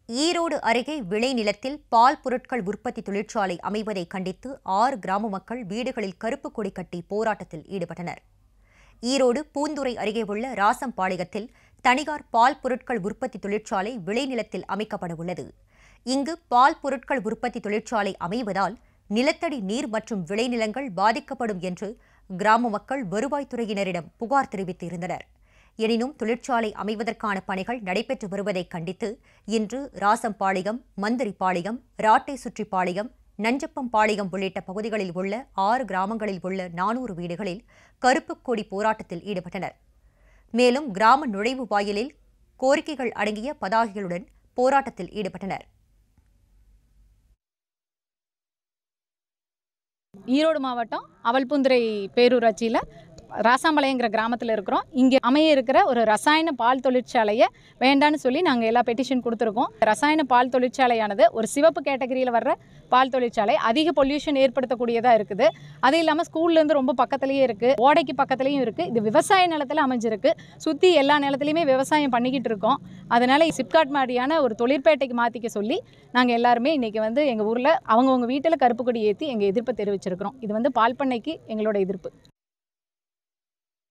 ஈரோடு அருகே விளைநிலத்தில் பால் பொருட்கள் உற்பத்தி தொழிற்சாலை அமைவதை கண்டித்து ஆறு கிராம மக்கள் வீடுகளில் கருப்பு கொடி கட்டி போராட்டத்தில் ஈடுபட்டனர் ஈரோடு பூந்துறை அருகே உள்ள ராசம்பாளையத்தில் தனியார் பால் பொருட்கள் உற்பத்தி தொழிற்சாலை விளைநிலத்தில் அமைக்கப்பட உள்ளது இங்கு பால் பொருட்கள் உற்பத்தி தொழிற்சாலை அமைவதால் நிலத்தடி நீர் மற்றும் விளைநிலங்கள் பாதிக்கப்படும் என்று கிராம மக்கள் வருவாய்த்துறையினரிடம் புகார் தெரிவித்திருந்தனர் எனினும் தொழிற்சாலை அமைவதற்கான பணிகள் நடைபெற்று வருவதை கண்டித்து இன்று ராசம்பாளையம் மந்திரிப்பாளையம் ராட்டை சுற்றிப்பாளையம் நஞ்சப்பம்பாளையம் உள்ளிட்ட பகுதிகளில் உள்ள ஆறு கிராமங்களில் உள்ள நானூறு வீடுகளில் கருப்பு கொடி போராட்டத்தில் ஈடுபட்டனர் மேலும் கிராம நுழைவு வாயிலில் கோரிக்கைகள் அடங்கிய பதாகைகளுடன் போராட்டத்தில் ஈடுபட்டனர் ஈரோடு மாவட்டம் அவல்புந்துரை பேரூராட்சியில் ராசாம்பாளையங்கிற கிராமத்தில் இருக்கிறோம் இங்கே அமைய இருக்கிற ஒரு ரசாயன பால் தொழிற்சாலையை வேண்டான்னு சொல்லி நாங்கள் எல்லா பெட்டிஷன் கொடுத்துருக்கோம் ரசாயன பால் தொழிற்சாலையானது ஒரு சிவப்பு கேட்டகரியில் வர்ற பால் தொழிற்சாலை அதிக பொல்யூஷன் ஏற்படுத்தக்கூடியதாக இருக்குது அது இல்லாமல் ஸ்கூல்லேருந்து ரொம்ப பக்கத்துலேயே இருக்குது ஓடைக்கு பக்கத்துலேயும் இருக்குது இது விவசாய நிலத்தில் அமைஞ்சிருக்கு சுற்றி எல்லா நிலத்துலையுமே விவசாயம் பண்ணிக்கிட்டு இருக்கோம் அதனால் சிப்காட் மாதிரியான ஒரு தொழிற்பேட்டைக்கு மாற்றிக்க சொல்லி நாங்கள் எல்லாருமே இன்றைக்கி வந்து எங்கள் ஊரில் அவங்கவுங்க வீட்டில் கருப்பு கொடி ஏற்றி எங்கள் எதிர்ப்பை தெரிவிச்சிருக்கிறோம் இது வந்து பால் பண்ணைக்கு எங்களோட எதிர்ப்பு